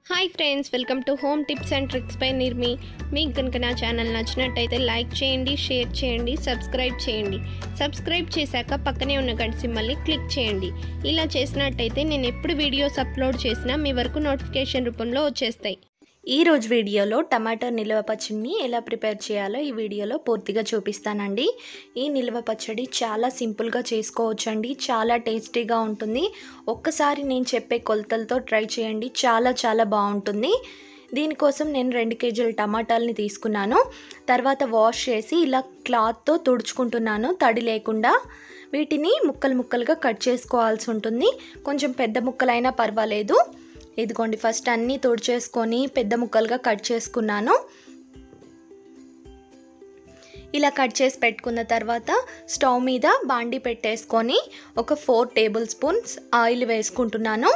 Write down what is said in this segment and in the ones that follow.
hi friends welcome to home tips and tricks by Nirmi మీకు కనుక నా ఛానల్ నచ్చినట్టయితే లైక్ చేయండి షేర్ చేయండి సబ్స్క్రైబ్ చేయండి సబ్స్క్రైబ్ చేశాక పక్కనే ఉన్న గంట సింబల్ని క్లిక్ చేయండి ఇలా చేసినట్టయితే నేను ఎప్పుడు వీడియోస్ అప్లోడ్ చేసినా మీ వరకు నోటిఫికేషన్ రూపంలో వచ్చేస్తాయి ఈ రోజు వీడియోలో టమాటో నిల్వ పచ్చడిని ఎలా ప్రిపేర్ చేయాలో ఈ వీడియోలో పూర్తిగా చూపిస్తానండి ఈ నిల్వ పచ్చడి చాలా సింపుల్గా చేసుకోవచ్చండి చాలా టేస్టీగా ఉంటుంది ఒక్కసారి నేను చెప్పే కొలతలతో ట్రై చేయండి చాలా చాలా బాగుంటుంది దీనికోసం నేను రెండు కేజీల టమాటాలని తీసుకున్నాను తర్వాత వాష్ చేసి ఇలా క్లాత్తో తుడుచుకుంటున్నాను తడి లేకుండా వీటిని ముక్కలు ముక్కలుగా కట్ చేసుకోవాల్సి ఉంటుంది కొంచెం పెద్ద ముక్కలైనా పర్వాలేదు ఇదిగోండి ఫస్ట్ అన్నీ తుడిచేసుకొని పెద్ద ముక్కలుగా కట్ చేసుకున్నాను ఇలా కట్ చేసి పెట్టుకున్న తర్వాత స్టవ్ మీద బాండి పెట్టేసుకొని ఒక ఫోర్ టేబుల్ స్పూన్స్ ఆయిల్ వేసుకుంటున్నాను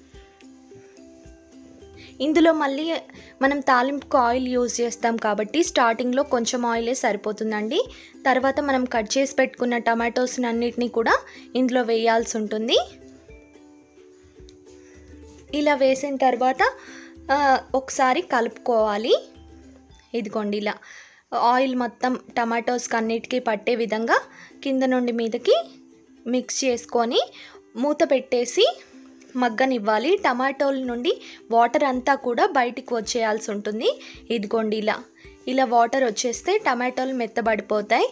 ఇందులో మళ్ళీ మనం తాలింపుకు ఆయిల్ యూజ్ చేస్తాం కాబట్టి స్టార్టింగ్లో కొంచెం ఆయిలే సరిపోతుందండి తర్వాత మనం కట్ చేసి పెట్టుకున్న టమాటోస్ని అన్నిటినీ కూడా ఇందులో వేయాల్సి ఉంటుంది ఇలా వేసిన తర్వాత ఆ, ఒకసారి కలుపుకోవాలి ఇదిగోండి ఇలా ఆయిల్ మొత్తం టమాటోస్కి అన్నిటికీ పట్టే విధంగా కింద నుండి మీదకి మిక్స్ చేసుకొని మూత పెట్టేసి మగ్గనివ్వాలి టమాటోల నుండి వాటర్ అంతా కూడా బయటికి వచ్చేయాల్సి ఉంటుంది ఇదిగోండి ఇలా ఇలా వాటర్ వచ్చేస్తే టమాటోలు మెత్తబడిపోతాయి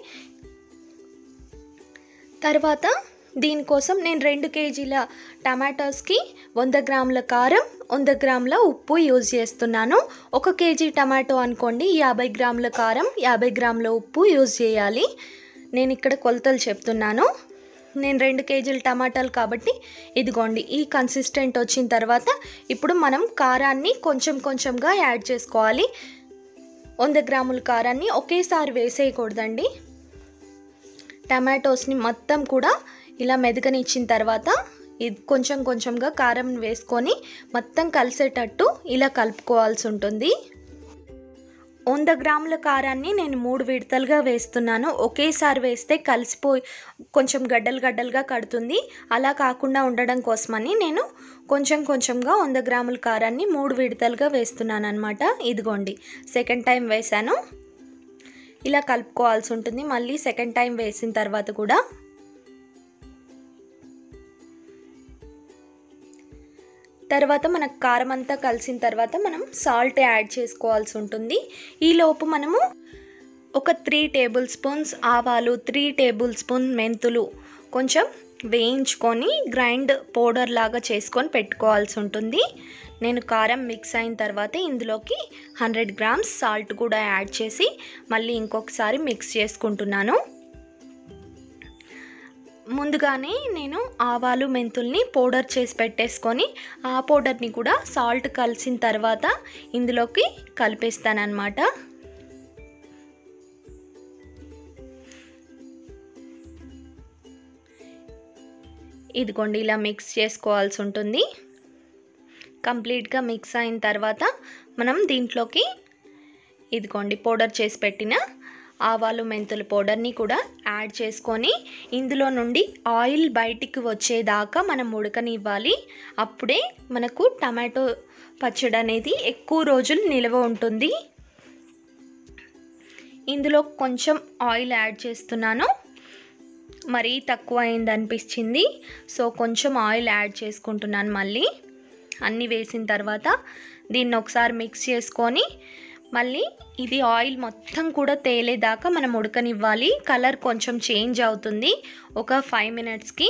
తర్వాత దీనికోసం నేను రెండు కేజీల టమాటోస్కి వంద గ్రాముల కారం వంద గ్రాముల ఉప్పు యూజ్ చేస్తున్నాను ఒక కేజీ టమాటో అనుకోండి యాభై గ్రాముల కారం యాభై గ్రాముల ఉప్పు యూజ్ చేయాలి నేను ఇక్కడ కొలతలు చెప్తున్నాను నేను రెండు కేజీల టమాటాలు కాబట్టి ఇదిగోండి ఈ కన్సిస్టెంట్ వచ్చిన తర్వాత ఇప్పుడు మనం కారాన్ని కొంచెం కొంచెంగా యాడ్ చేసుకోవాలి వంద గ్రాముల కారాన్ని ఒకేసారి వేసేయకూడదండి టమాటోస్ని మొత్తం కూడా ఇలా మెదగనిచ్చిన తర్వాత ఇది కొంచెం కొంచెంగా కారం వేసుకొని మొత్తం కలిసేటట్టు ఇలా కలుపుకోవాల్సి ఉంటుంది వంద గ్రాముల కారాన్ని నేను మూడు విడతలుగా వేస్తున్నాను ఒకేసారి వేస్తే కలిసిపోయి కొంచెం గడ్డలు గడ్డలుగా కడుతుంది అలా కాకుండా ఉండడం కోసమని నేను కొంచెం కొంచెంగా వంద గ్రాముల కారాన్ని మూడు విడతలుగా వేస్తున్నాను అనమాట ఇదిగోండి సెకండ్ టైం వేశాను ఇలా కలుపుకోవాల్సి ఉంటుంది మళ్ళీ సెకండ్ టైం వేసిన తర్వాత కూడా తర్వాత మనకు కారం అంతా కలిసిన తర్వాత మనం సాల్ట్ యాడ్ చేసుకోవాల్సి ఉంటుంది ఈలోపు మనము ఒక త్రీ టేబుల్ స్పూన్స్ ఆవాలు త్రీ టేబుల్ స్పూన్ మెంతులు కొంచెం వేయించుకొని గ్రైండ్ పౌడర్ లాగా చేసుకొని పెట్టుకోవాల్సి ఉంటుంది నేను కారం మిక్స్ అయిన తర్వాత ఇందులోకి హండ్రెడ్ గ్రామ్స్ సాల్ట్ కూడా యాడ్ చేసి మళ్ళీ ఇంకొకసారి మిక్స్ చేసుకుంటున్నాను ముందుగానే నేను ఆవాలు మెంతుల్ని పౌడర్ చేసి పెట్టేసుకొని ఆ పౌడర్ని కూడా సాల్ట్ కలిసిన తర్వాత ఇందులోకి కలిపేస్తానమాట ఇదిగోండి ఇలా మిక్స్ చేసుకోవాల్సి ఉంటుంది కంప్లీట్గా మిక్స్ అయిన తర్వాత మనం దీంట్లోకి ఇదిగోండి పౌడర్ చేసి పెట్టిన ఆవాలు మెంతుల పౌడర్ని కూడా యాడ్ చేసుకొని ఇందులో నుండి ఆయిల్ బయటికి వచ్చేదాకా మనం ఉడకనివ్వాలి అప్పుడే మనకు టమాటో పచ్చడి అనేది ఎక్కువ రోజులు నిల్వ ఉంటుంది ఇందులో కొంచెం ఆయిల్ యాడ్ చేస్తున్నాను మరీ తక్కువ అయింది అనిపించింది సో కొంచెం ఆయిల్ యాడ్ చేసుకుంటున్నాను మళ్ళీ అన్నీ వేసిన తర్వాత దీన్ని ఒకసారి మిక్స్ చేసుకొని మళ్ళీ ఇది ఆయిల్ మొత్తం కూడా తేలేదాకా మనం ఉడకనివ్వాలి కలర్ కొంచెం చేంజ్ అవుతుంది ఒక ఫైవ్ మినిట్స్కి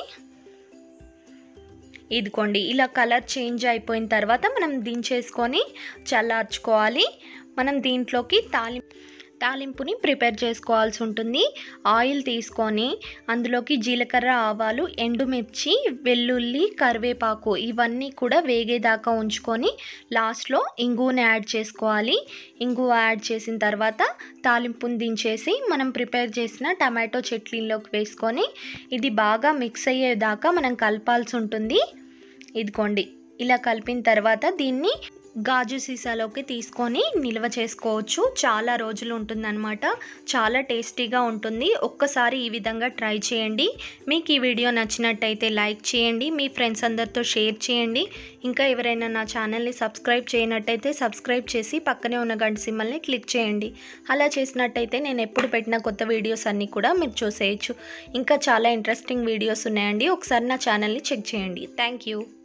ఇదిగోండి ఇలా కలర్ చేంజ్ అయిపోయిన తర్వాత మనం దించేసుకొని చల్లార్చుకోవాలి మనం దీంట్లోకి తాలి తాలింపుని ప్రిపేర్ చేసుకోవాల్సి ఉంటుంది ఆయిల్ తీసుకొని అందులోకి జీలకర్ర ఆవాలు ఎండుమిర్చి వెల్లుల్లి కరివేపాకు ఇవన్నీ కూడా వేగేదాకా ఉంచుకొని లాస్ట్లో ఇంగువని యాడ్ చేసుకోవాలి ఇంగువ యాడ్ చేసిన తర్వాత తాలింపుని దించేసి మనం ప్రిపేర్ చేసిన టమాటో చట్నీలోకి వేసుకొని ఇది బాగా మిక్స్ అయ్యేదాకా మనం కలపాల్సి ఉంటుంది ఇదిగోండి ఇలా కలిపిన తర్వాత దీన్ని గాజు సీసాలోకి తీసుకొని నిల్వ చేసుకోవచ్చు చాలా రోజులు ఉంటుందన్నమాట చాలా టేస్టీగా ఉంటుంది ఒక్కసారి ఈ విధంగా ట్రై చేయండి మీకు ఈ వీడియో నచ్చినట్టయితే లైక్ చేయండి మీ ఫ్రెండ్స్ అందరితో షేర్ చేయండి ఇంకా ఎవరైనా నా ఛానల్ని సబ్స్క్రైబ్ చేయనట్టయితే సబ్స్క్రైబ్ చేసి పక్కనే ఉన్న గంట సింబల్ని క్లిక్ చేయండి అలా చేసినట్టయితే నేను ఎప్పుడు పెట్టిన కొత్త వీడియోస్ అన్నీ కూడా మీరు చూసేయచ్చు ఇంకా చాలా ఇంట్రెస్టింగ్ వీడియోస్ ఉన్నాయండి ఒకసారి నా ఛానల్ని చెక్ చేయండి థ్యాంక్ యూ